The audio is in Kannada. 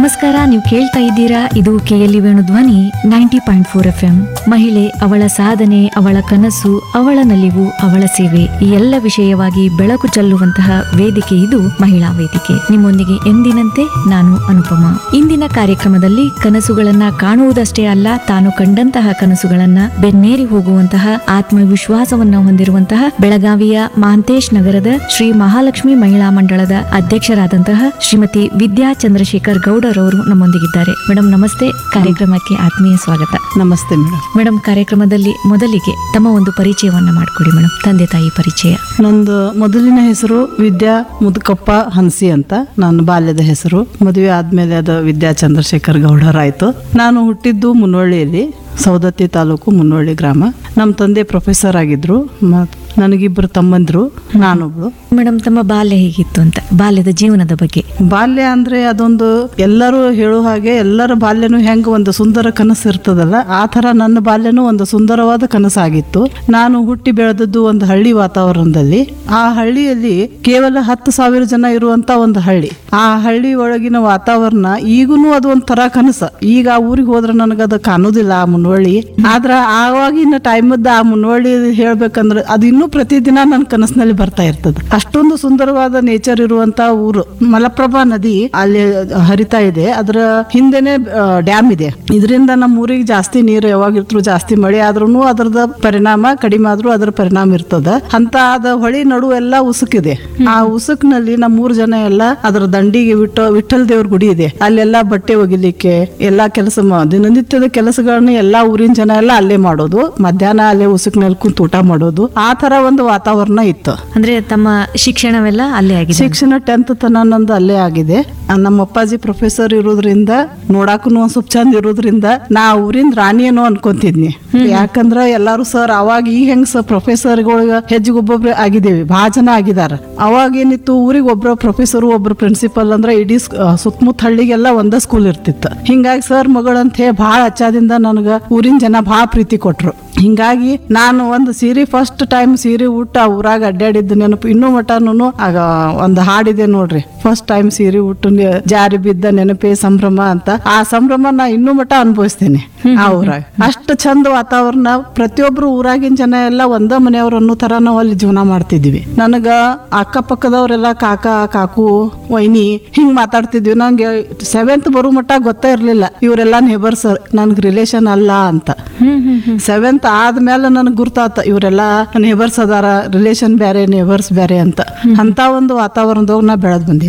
ನಮಸ್ಕಾರ ನೀವು ಕೇಳ್ತಾ ಇದ್ದೀರಾ ಇದು KLE Venu Dhwani ninety point four F M ಮಹಿಳೆ ಅವಳ ಸಾಧನೆ ಅವಳ ಕನಸು ಅವಳ ನಲಿವು ಅವಳ ಸೇವೆ ಈ ಎಲ್ಲ ವಿಷಯವಾಗಿ ಬೆಳಕು ಚೆಲ್ಲುವಂತಹ ವೇದಿಕೆ ಇದು ಮಹಿಳಾ ವೇದಿಕೆ ನಿಮ್ಮೊಂದಿಗೆ ಎಂದಿನಂತೆ ನಾನು ಅನುಪಮ ಇಂದಿನ ಕಾರ್ಯಕ್ರಮದಲ್ಲಿ ಕನಸುಗಳನ್ನ ಕಾಣುವುದಷ್ಟೇ ಅಲ್ಲ ತಾನು ಕಂಡಂತಹ ಕನಸುಗಳನ್ನ ಬೆನ್ನೇರಿ ಹೋಗುವಂತಹ ಆತ್ಮವಿಶ್ವಾಸವನ್ನ ಹೊಂದಿರುವಂತಹ ಬೆಳಗಾವಿಯ ಮಹಾಂತೇಶ್ ನಗರದ ಶ್ರೀ ಮಹಾಲಕ್ಷ್ಮಿ ಮಹಿಳಾ ಮಂಡಳದ ಅಧ್ಯಕ್ಷರಾದಂತಹ ಶ್ರೀಮತಿ ವಿದ್ಯಾ ಚಂದ್ರಶೇಖರ್ ಗೌಡರವರು ನಮ್ಮೊಂದಿಗಿದ್ದಾರೆ ಮೇಡಮ್ ನಮಸ್ತೆ ಕಾರ್ಯಕ್ರಮಕ್ಕೆ ಆತ್ಮೀಯ ಸ್ವಾಗತ ನಮಸ್ತೆ ಮೇಡಮ್ ಮೇಡಮ್ ಕಾರ್ಯಕ್ರಮದಲ್ಲಿ ಮೊದಲಿಗೆ ತಮ್ಮ ಒಂದು ಪರಿಚಯವನ್ನ ಮಾಡಿಕೊಡಿ ಮೇಡಮ್ ತಂದೆ ತಾಯಿ ಪರಿಚಯ ನಂದು ಮೊದಲಿನ ಹೆಸರು ವಿದ್ಯಾ ಮುದುಕಪ್ಪ ಹನ್ಸಿ ಅಂತ ನನ್ನ ಬಾಲ್ಯದ ಹೆಸರು ಮದುವೆ ಆದ್ಮೇಲೆ ಅದು ವಿದ್ಯಾ ಚಂದ್ರಶೇಖರ್ ಗೌಡರಾಯ್ತು ನಾನು ಹುಟ್ಟಿದ್ದು ಮುನ್ನೋಳ್ಳಿಯಲ್ಲಿ ಸೌದತ್ತಿ ತಾಲೂಕು ಮುನ್ನೋಳ್ಳಿ ಗ್ರಾಮ ನಮ್ಮ ತಂದೆ ಪ್ರೊಫೆಸರ್ ಆಗಿದ್ರು ಮತ್ತು ನನಗಿಬ್ಬರು ತಮ್ಮಂದ್ರು ನಾನೊಬ್ಳು ಮೇಡಮ್ ತಮ್ಮ ಬಾಲ್ಯ ಹೇಗಿತ್ತು ಅಂತ ಬಾಲ್ಯದ ಜೀವನದ ಬಗ್ಗೆ ಬಾಲ್ಯ ಅಂದ್ರೆ ಅದೊಂದು ಎಲ್ಲರೂ ಹೇಳೋ ಹಾಗೆ ಎಲ್ಲರ ಬಾಲ್ಯನೂ ಹೆಂಗ ಒಂದು ಸುಂದರ ಕನಸು ಇರ್ತದಲ್ಲ ಆ ಥರ ನನ್ನ ಬಾಲ್ಯನೂ ಒಂದು ಸುಂದರವಾದ ಕನಸಾಗಿತ್ತು ನಾನು ಹುಟ್ಟಿ ಬೆಳೆದದ್ದು ಒಂದು ಹಳ್ಳಿ ವಾತಾವರಣದಲ್ಲಿ ಆ ಹಳ್ಳಿಯಲ್ಲಿ ಕೇವಲ ಹತ್ತು ಸಾವಿರ ಜನ ಇರುವಂತ ಒಂದು ಹಳ್ಳಿ ಆ ಹಳ್ಳಿ ಒಳಗಿನ ವಾತಾವರಣ ಈಗೂ ಅದು ಒಂಥರ ಕನಸ ಈಗ ಆ ಊರಿಗೆ ಹೋದ್ರೆ ನನಗದು ಕಾಣೋದಿಲ್ಲ ಆ ಮುನ್ವಳ್ಳಿ ಆದ್ರ ಆವಾಗಿನ ಟೈಮದ್ದು ಆ ಮುನ್ವಳ್ಳಿ ಹೇಳ್ಬೇಕಂದ್ರೆ ಅದು ಇನ್ನೂ ಪ್ರತಿದಿನ ನನ್ನ ಕನಸಿನಲ್ಲಿ ಬರ್ತಾ ಇರ್ತದೆ ಅಷ್ಟೊಂದು ಸುಂದರವಾದ ನೇಚರ್ ಇರುವಂತ ಊರು ಮಲಪ್ರಭಾ ನದಿ ಅಲ್ಲಿ ಹರಿತಾ ಇದೆ ಅದರ ಹಿಂದೆನೆ ಡ್ಯಾಮ್ ಇದೆ ಇದರಿಂದ ನಮ್ಮ ಊರಿಗೆ ಜಾಸ್ತಿ ನೀರು ಯಾವಾಗಿರ್ತರು ಜಾಸ್ತಿ ಮಳೆ ಆದ್ರೂ ಅದರದ ಪರಿಣಾಮ ಕಡಿಮೆ ಆದ್ರೂ ಅದರ ಪರಿಣಾಮ ಇರ್ತದ ಅಂತ ಅದ ಹೊಳಿ ನಡು ಎಲ್ಲ ಉಸುಕಿದೆ ಆ ಉಸುಕ್ನಲ್ಲಿ ನಮ್ಮ ಮೂರ್ ಜನ ಎಲ್ಲ ಅದರ ದಂಡಿಗೆ ಬಿಟ್ಟು ವಿಠಲ್ ದೇವ್ರ ಗುಡಿ ಇದೆ ಅಲ್ಲೆಲ್ಲ ಬಟ್ಟೆ ಒಗಿಲಿಕ್ಕೆ ಎಲ್ಲಾ ಕೆಲಸ ಮಾ- ದಿನನಿತ್ಯದ ಕೆಲಸಗಳನ್ನ ಎಲ್ಲಾ ಊರಿನ ಜನ ಎಲ್ಲ ಅಲ್ಲೇ ಮಾಡೋದು ಮಧ್ಯಾಹ್ನ ಅಲ್ಲೇ ಉಸುಕ್ನಲ್ಲಿ ಕುಂತು ಊಟ ಮಾಡೋದು ಆ ತರ ಒಂದು ವಾತಾವರಣ ಇತ್ತು ಅಂದ್ರೆ ತಮ್ಮ ಶಿಕ್ಷಣವೆಲ್ಲ ಅಲ್ಲೇ ಆಗಿದೆ ಶಿಕ್ಷಣ ಟೆಂತ್ ತನ ನಂದು ಅಲ್ಲೇ ಆಗಿದೆ ಆ, ನಮ್ಮ ಅಪ್ಪಾಜಿ ಪ್ರೊಫೆಸರ್ ಇರೋದ್ರಿಂದ ನೋಡಾಕು ಒಂದ್ ಸ್ವಲ್ಪ ಚಂದ ಇರೋದ್ರಿಂದ ನಾ ಊರಿನ ರಾಣಿಯೇನೋ ಅನ್ಕೊಂತಿದ್ನಿ ಯಾಕಂದ್ರ ಎಲ್ಲಾರು ಸರ್ ಅವಾಗ ಈಗ ಹೆಂಗ್ ಸರ್ ಪ್ರೊಫೆಸರ್ಗಳಿಗೆ ಹೆಜ್ಜಿಗೆ ಒಬ್ಬೊಬ್ರು ಆಗಿದ್ದೇವೆ ಬಹಳ ಜನ ಆಗಿದಾರ ಅವಾಗ ಏನಿತ್ತು ಊರಿಗೆ ಒಬ್ರು ಪ್ರೊಫೆಸರ್ ಒಬ್ರು ಪ್ರಿನ್ಸಿಪಲ್ ಅಂದ್ರೆ ಇಡೀ ಸ್- ಆ, ಸುತ್ತಮುತ್ತ ಹಳ್ಳಿಗೆಲ್ಲ ಒಂದ ಸ್ಕೂಲ್ ಇರ್ತಿತ್ತು ಹಿಂಗಾಗಿ ಸರ್ ಮಗಳಂತ ಹೇಳಿ ಬಹಳ ಅಚ್ಚಾದಿಂದ ನನಗ ಊರಿನ ಜನ ಬಹಳ ಪ್ರೀತಿ ಕೊಟ್ರು ಹಿಂಗಾಗಿ ನಾನು ಒಂದು ಸೀರೆ ಫಸ್ಟ್ ಟೈಮ್ ಸೀರೆ ಉಟ್ಟ ಊರಾಗ ಅಡ್ಡಾಡಿದ್ದು ನೆನಪು ಇನ್ನೂ ಮಟನು ಆಗ ಒಂದು ಹಾಡಿದೆ ನೋಡ್ರಿ ಫಸ್ಟ್ ಟೈಮ್ ಸೀರೆ ಉಟ್ಟು ನೆ- ಜಾರಿ ಬಿದ್ದ ನೆನಪೇ ಸಂಭ್ರಮ ಅಂತ ಆ ಸಂಭ್ರಮ ನಾ ಇನ್ನೂ ಮಟ ಅನುಭವಿಸ್ತೇನೆ ಆ ಊರಾಗ ಅಷ್ಟು ಚಂದ ವಾತಾವರಣ ಪ್ರತಿಯೊಬ್ರು ಊರಾಗಿನ ಜನ ಎಲ್ಲ ಒಂದ ಮನೆಯವ್ರು ಅನ್ನೋ ತರ ನಾವು ಅಲ್ಲಿ ಜೀವನ ಮಾಡ್ತಿದ್ವಿ ನನಗ ಅಕ್ಕಪಕ್ಕದವರೆಲ್ಲ ಕಾಕ ಕಾಕು ವೈನಿ ಹಿಂಗ್ ಮಾತಾಡ್ತಿದ್ವಿ ನಂಗೆ ಸೆವೆಂತ್ ಬರೋ ಮಟ್ಟ ಗೊತ್ತೇ ಇರ್ಲಿಲ್ಲ ಇವರೆಲ್ಲ ನೇಬರ್ಸ್ ನನ್ಗೆ ರಿಲೇಷನ್ ಅಲ್ಲ ಅಂತ ಹ್ಮ್ ಹ್ಮ್ ಹ್ಮ್ ಸೆವೆಂತ್ ಆದ್ಮೇಲೆ ನನಗೆ ಗುರ್ತಾತ ಇವರೆಲ್ಲ ನೇಬರ್ಸ್ ಅದಾರ ರಿಲೇಷನ್ ಬೇರೆ ನೇಬರ್ಸ್ ಬೇರೆ ಅಂತ ಅಂತ ಒಂದು ವಾತಾವರಣದಾಗ ನಾ ಬೆಳೆದ್ ಬಂದಿನಿ